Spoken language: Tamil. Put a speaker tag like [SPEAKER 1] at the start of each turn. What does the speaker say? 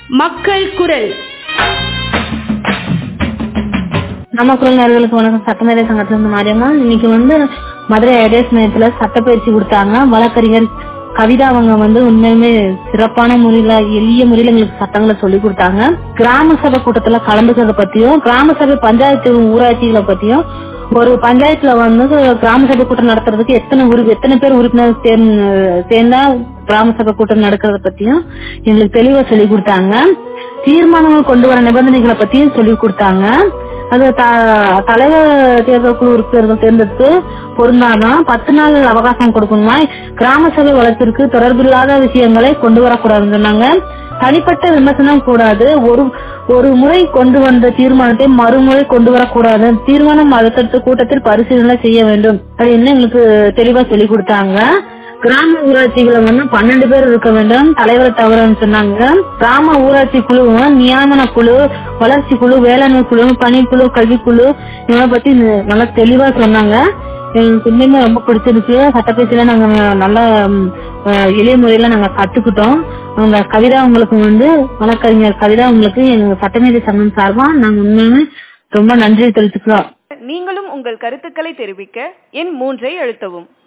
[SPEAKER 1] மக்கள் குரல்
[SPEAKER 2] நம்ம குரல் நேர்களுக்கு வணக்கம் சட்டமேதை சங்கத்துல இருந்து மாரியம்மா இன்னைக்கு வந்து மதுரை ஐடியாஸ் மையத்துல சட்டப்பயிற்சி கொடுத்தாங்க வழக்கறிஞர் கவிதா அவங்க வந்து உண்மையுமே சிறப்பான முறையில எளிய முறையில எங்களுக்கு சட்டங்களை சொல்லி கொடுத்தாங்க கிராம சபை கூட்டத்துல கலந்துக்கிறத பத்தியும் கிராம சபை பஞ்சாயத்து ஊராட்சிகளை பத்தியும் ஒரு பஞ்சாயத்துல வந்து கிராம சபை கூட்டம் நடத்துறதுக்கு எத்தனை உறுப்பு எத்தனை பேர் உறுப்பினர் சேர்ந்து- சேர்ந்தா கிராம சபை கூட்டம் நடக்கிறத பத்தியும் எங்களுக்கு தெளிவா சொல்லி கொடுத்தாங்க தீர்மானங்கள் கொண்டு வர நிபந்தனைகளை பத்தியும் சொல்லி கொடுத்தாங்க அது த- தலைவர் தேர்தல் குழு உறுப்பினர்கள் தேர்ந்தெடுத்து பொருந்தாதான் பத்து நாள் அவகாசம் கொடுக்கணுமா கிராம சபை வளர்ச்சிற்கு தொடர்பில்லாத விஷயங்களை கொண்டு வரக்கூடாதுன்னு சொன்னாங்க தனிப்பட்ட விமர்சனம் கூடாது ஒரு ஒரு முறை கொண்டு வந்த தீர்மானத்தை மறுமுறை கொண்டு வரக்கூடாது தீர்மானம் அடுத்தடுத்த கூட்டத்தில் பரிசீலனை செய்ய வேண்டும் அப்படின்னு எங்களுக்கு தெளிவா சொல்லி கொடுத்தாங்க கிராம ஊராட்சிகளை வந்து பன்னெண்டு பேர் இருக்க வேண்டும் தலைவர் தவறுன்னு சொன்னாங்க கிராம ஊராட்சி குழு நியமன குழு வளர்ச்சி குழு வேளாண்மை குழு பணிக்குழு கல்விக்குழு இவங்களை பத்தி நல்லா தெளிவா சொன்னாங்க எங்களுக்கு உண்மையுமே ரொம்ப பிடிச்சிருக்கு சட்டப்பேச்சில நாங்க நல்ல ம், அஹ், எளிய முறையில நாங்க கத்துக்கிட்டோம் அவங்க கவிதா உங்களுக்கு வந்து வழக்கறிஞர் கவிதா உங்களுக்கு எங்க சட்டமேதை சங்கம் சார்பா நாங்க உண்மையுமே ரொம்ப நன்றி தெரிவிச்சுக்கிறோம்
[SPEAKER 3] நீங்களும் உங்கள் கருத்துக்களை தெரிவிக்க எண் மூன்றை அழுத்தவும்